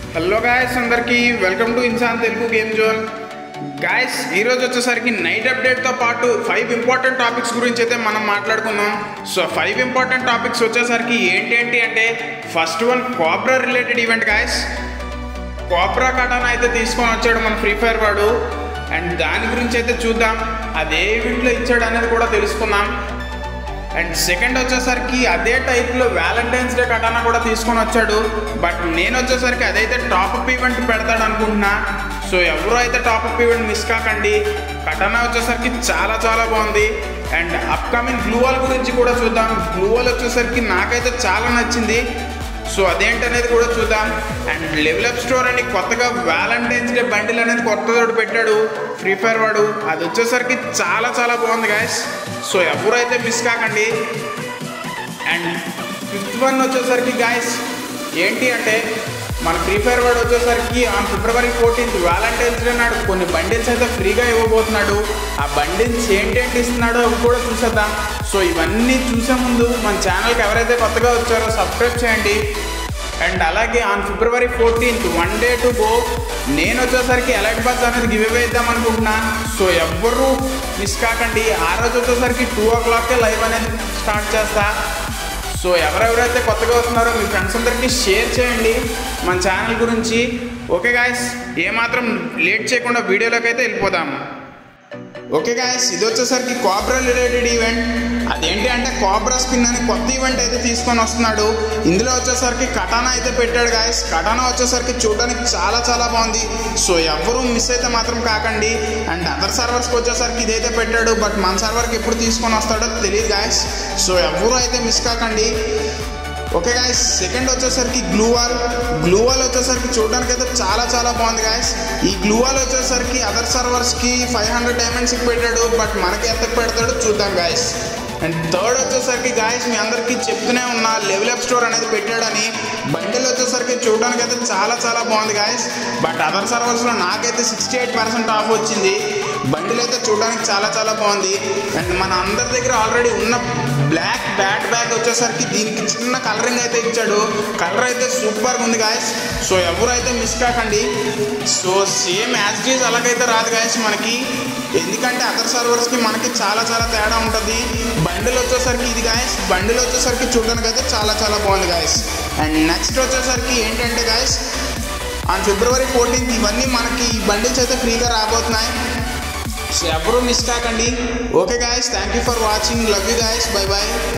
hello guys అందరికీ welcome to Insaan Telugu game zone guys ఈరోజు వచ్చేసరికి నైట్ అప్డేట్తో పాటు ఫైవ్ ఇంపార్టెంట్ టాపిక్స్ గురించి అయితే మనం మాట్లాడుకుందాం సో ఫైవ్ ఇంపార్టెంట్ టాపిక్స్ వచ్చేసరికి ఏంటి ఏంటి అంటే first one Cobra related event guys Cobra Katana అయితే తీసుకొని వచ్చాడు మన ఫ్రీ ఫైర్ వాడు అండ్ దాని గురించి అయితే చూద్దాం అది ఏ ఈవెంట్లో ఇచ్చాడు అనేది కూడా తెలుసుకుందాం అండ్ సెకండ్ వచ్చేసరికి అదే టైప్లో వ్యాలంటైన్స్ డే కటానా కూడా తీసుకొని వచ్చాడు బట్ నేను వచ్చేసరికి అదైతే టాప్అప్ ఈవెంట్ పెడతాడు అనుకుంటున్నా సో ఎవరు అయితే టాప్అప్ ఈవెంట్ మిస్ కాకండి కటానా వచ్చేసరికి చాలా చాలా బాగుంది అండ్ అప్కమింగ్ గ్లూవాల్ గురించి కూడా చూద్దాం గ్లూవాల్ వచ్చేసరికి నాకైతే చాలా నచ్చింది సో అదేంటనేది కూడా చూద్దాం అండ్ లెవెల్ అప్ స్టోర్ అని కొత్తగా వ్యాలంటైన్స్ డే బండిల్ అనేది కొత్తదోటి పెట్టాడు ఫ్రీ ఫైర్ వాడు అది వచ్చేసరికి చాలా చాలా బాగుంది గాయస్ సో ఎవరైతే మిస్ కాకండి అండ్ ఫిఫ్త్ వన్ వచ్చేసరికి గాయస్ ఏంటి అంటే మన ఫ్రీ ఫైర్ వాడు వచ్చేసరికి ఆ ఫిబ్రవరి ఫోర్టీన్త్ వ్యాలంటైన్స్ డే నాడు కొన్ని బండిల్స్ అయితే ఫ్రీగా ఇవ్వబోతున్నాడు ఆ బండిల్స్ ఏంటేంటి ఇస్తున్నాడో అవి కూడా చూసేద్దాం సో ఇవన్నీ చూసే ముందు మన ఛానల్కి ఎవరైతే కొత్తగా వచ్చారో సబ్స్క్రైబ్ చేయండి అండ్ అలాగే on February fourteenth one day to go నేను వచ్చేసరికి ఎలైట్ బస్ అనేది గివ్ అవే ఇద్దాం అనుకుంటున్నా సో ఎవ్వరూ మిస్ కాకండి ఆ రోజు వచ్చేసరికి టూ ఓ క్లాక్కే లైవ్ అనేది స్టార్ట్ చేస్తా సో ఎవరెవరైతే కొత్తగా వస్తున్నారో మీ ఫ్రెండ్స్ అందరికీ షేర్ చేయండి మన ఛానల్ గురించి ఓకే గాయస్ ఏమాత్రం లేట్ చేయకుండా వీడియోలోకి అయితే వెళ్ళిపోదాము ఓకే గాయస్ ఇది వచ్చేసరికి కోబ్రా రిలేటెడ్ ఈవెంట్ అదేంటి అంటే కోబ్రా స్పిన్ అని కొత్త ఈవెంట్ అయితే తీసుకొని వస్తున్నాడు ఇందులో వచ్చేసరికి కటానా అయితే పెట్టాడు గాయస్ కటానా వచ్చేసరికి చూడడానికి చాలా చాలా బాగుంది సో ఎవరు మిస్ అయితే మాత్రం కాకండి అండ్ అదర్ సర్వర్స్కి వచ్చేసరికి ఇదైతే పెట్టాడు బట్ మన సర్వర్కి ఎప్పుడు తీసుకొని వస్తాడో తెలియదు గాయస్ సో ఎవరు అయితే మిస్ కాకండి ఓకే గాయస్ సెకండ్ వచ్చేసరికి గ్లూవాల్ గ్లూవాల్ వచ్చేసరికి చూడడానికి అయితే చాలా చాలా బాగుంది గాయస్ ఈ గ్లూవాల్ వచ్చేసరికి అదర్ సర్వర్స్కి ఫైవ్ హండ్రెడ్ డైమండ్స్కి పెట్టాడు బట్ మనకి ఎంతకు పెడతాడో చూద్దాం గాయస్ అండ్ థర్డ్ వచ్చేసరికి గాయస్ మీ అందరికీ చెప్తూనే ఉన్నా లెవెల్ అప్ స్టోర్ అనేది పెట్టాడని బండిల్ వచ్చేసరికి చూడడానికి అయితే చాలా చాలా బాగుంది గాయస్ బట్ అదర్ సర్వర్స్లో నాకైతే సిక్స్టీ ఎయిట్ పర్సెంట్ ఆఫ్ వచ్చింది బండిల్ అయితే చూడడానికి చాలా చాలా బాగుంది అండ్ మన అందరి దగ్గర ఆల్రెడీ ఉన్న బ్లాక్ బ్యాట్ బ్యాగ్ వచ్చేసరికి దీనికి చిన్న కలరింగ్ అయితే ఇచ్చాడు కలర్ అయితే సూపర్గా ఉంది గాయస్ సో ఎవరైతే మిస్ కాకండి సో సేమ్ యాజ్ డీజ్ అలాగైతే రాదు గాయస్ మనకి ఎందుకంటే అదర్ సర్వర్స్కి మనకి చాలా చాలా తేడా ఉంటుంది బండిల్ వచ్చేసరికి ఇది గాయస్ బండిల్ వచ్చేసరికి చూడడానికి అయితే చాలా చాలా బాగుంది గాయస్ అండ్ నెక్స్ట్ వచ్చేసరికి ఏంటంటే గాయస్ ఆన్ ఫిబ్రవరి ఫోర్టీన్త్ ఇవన్నీ మనకి ఈ బండిల్స్ అయితే ఫ్రీగా రాబోతున్నాయి సో ఎవరు మిస్ కాకండి okay guys thank you for watching love you guys bye bye